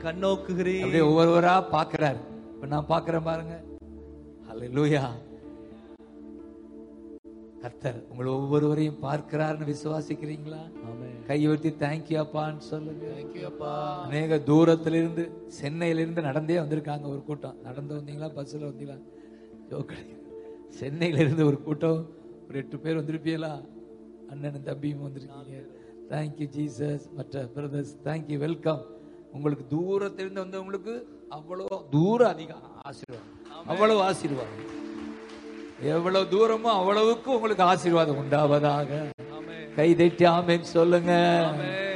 கண்ணோக்குகிறேன் அப்படியே ஒவ்வொருவரா பாக்குறாரு இப்ப நான் பாக்குறேன் பாருங்க ஹalleluya கர்த்தர் உங்களை ஒவ்வொருவரையும் பார்க்கிறார்னு விசுவாசிக்கிறீங்களா ஆமென் கை உயர்த்தி தேங்க்யூ அப்பான்னு சொல்லுங்க தேங்க்யூ அப்பா அநேக தூரத்துல இருந்து சென்னையில இருந்து நடந்தே வந்திருக்காங்க ஒரு கூட்டம் நடந்து வந்தீங்களா பஸ்ல வந்தீங்களா ஜோக் அடிக்கிறேன். சென்னையில இருந்து ஒரு கூட்டம் ஒரு எட்டு பேர் வந்திருப்பீங்களா அண்ணனும் தம்பியும் வந்திருக்கீங்க தேங்க்யூ ஜீசஸ் மற்ற பிரதர்ஸ் தேங்க்யூ வெல்கம் உங்களுக்கு தூரத்திலிருந்து வந்தவங்களுக்கு அவ்வளோ தூரம் அதிகம் ஆசீர்வாதம் அவ்வளவு ஆசீர்வாதம் எவ்வளவு தூரமோ அவ்வளவுக்கு உங்களுக்கு ஆசீர்வாதம் உண்டாவதாக ஆமென் கை தட்டி ஆமென் சொல்லுங்க ஆமென்